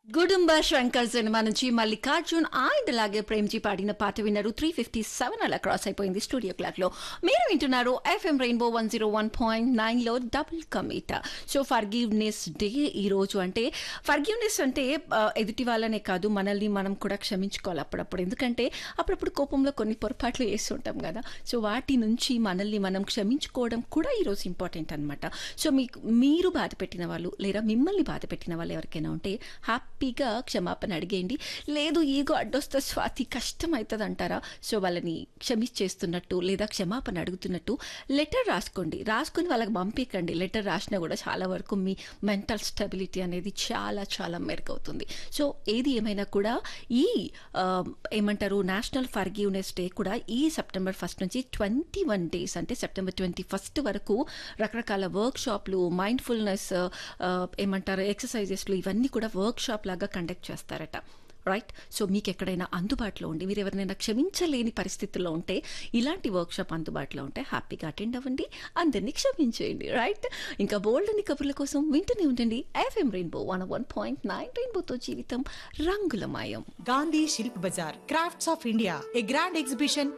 Gudumba Shankar cinema నుంచి Mallikarjun and అలాగే ప్రేమ్జీ పాడిన పాట విన్నారు త్రీ ఫిఫ్టీ సెవెన్ అలా క్రాస్ అయిపోయింది స్టూడియో క్లాక్ లో మీరు వింటున్నారు FM rainbow one zero one point nine లో డబుల్ కమిట సో ఫర్గివ్నెస్ డే ఈ రోజు అంటే ఫర్గివ్నెస్ అంటే ఆ, ఎదుటి వాళ్ళనే కాదు మనల్ని మనం కూడా క్షమించుకోవాలి అప్పుడప్పుడు ఎందుకంటే అప్పుడప్పుడు కోపంలో కొన్ని పొరపాట్లు వేస్తుంటాం కదా సో వాటి నుంచి మనల్ని మనం క్షమించుకోవడం కూడా ఈరోజు ఇంపార్టెంట్ అనమాట సో మీకు మీరు బాధ పెట్టిన వాళ్ళు లేదా మిమ్మల్ని బాధ పెట్టిన వాళ్ళు ఎవరికైనా ఉంటే హ్యాపీగా క్షమాపణ అడిగేయండి లేదు ఈగో అడ్డొస్తే స్వాతి కష్టం అవుతుంది అంటారా సో వాళ్ళని క్షమించేస్తున్నట్టు లేదా క్షమాపణ అడుగుతున్నట్టు లెటర్ రాసుకోండి రాసుకొని వాళ్ళకి పంపించండి లెటర్ రాసినా కూడా చాలా వరకు మీ మెంటల్ స్టెబిలిటీ అనేది చాలా చాలా మెరుగవుతుంది సో ఏది ఏమైనా కూడా ఈ ఆ, ఏమంటారు నేషనల్ ఫర్గివ్నెస్ డే కూడా ఈ సెప్టెంబర్ ఫస్ట్ నుంచి ట్వంటీ వన్ డేస్ అంటే సెప్టెంబర్ ట్వంటీ ఫస్ట్ వరకు రకరకాల వర్క్ షాప్లు మైండ్ఫుల్నెస్ ఏమంటారు ఎక్సర్సైజెస్లు ఇవన్నీ కూడా వర్క్ షాప్ లాగా కండక్ట్ చేస్తారట రైట్ సో మీకు ఎక్కడైనా అందుబాటులో ఉండి మీరు ఎవరినైనా క్షమించలేని పరిస్థితుల్లో ఉంటే ఇలాంటి వర్క్ షాప్ అందుబాటులో ఉంటే హ్యాపీగా అటెండ్ అవ్వండి అందరినీ క్షమించేయండి రైట్ ఇంకా బోల్డ్ అని కబుర్ల కోసం వింటూనే ఉండండి FM rainbow one one point nine రెయిన్బోతో జీవితం రంగులమయం Gandhi Shilp Bazaar, Crafts of India, a grand exhibition